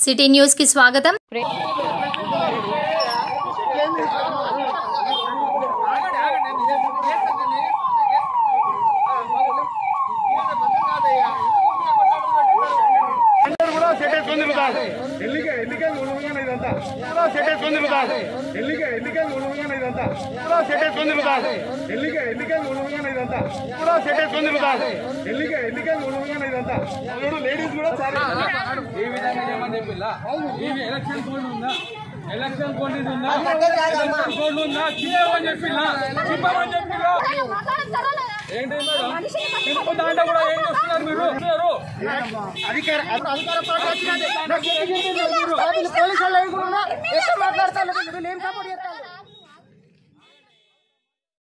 City news కి స్వాగతం అందరూ కూడా సెట్ వేసుకొని తిరుగుతారు ఎల్లిక ఎల్లికలు ఉండగానే ఇదంతా కూడా సెట్ వేసుకొని తిరుగుతారు ఎల్లిక ఎల్లికలు ఉండగానే ఇదంతా కూడా సెట్ వేసుకొని తిరుగుతారు ఎల్లిక ఎల్లికలు ఉండగానే ఇదంతా కూడా సెట్ వేసుకొని తిరుగుతారు ఎల్లిక ఎల్లికలు ఉండగానే ఇదంతా చూడు లేడీస్ కూడా చాలా ఈ విధంగా చేయమని చెప్పిల్లా ఈ ఎలక్షన్ కోడ్ ఉందా ఎలక్షన్ కోడ్ ఇది ఉందా ఎలక్షన్ కోడ్ ఉందా చెప్పమని చెప్పిల్లా చెప్పమని చెప్పిల్లా ఏంటి మేడం ఇంకో దాంట్లో కూడా ఏం చేస్తున్నారు మీరు చేస్తున్నారు? అధికార అధికార పార్టీ వచ్చినది. నాకు ఎదిగింది మీరు. పోలీసు వాళ్ళు ఏం కూడా ఉన్నా? ఎట్లా మాట్లాడతారు? వీళ్ళు ఏం సపోర్ట్ చేస్తారు?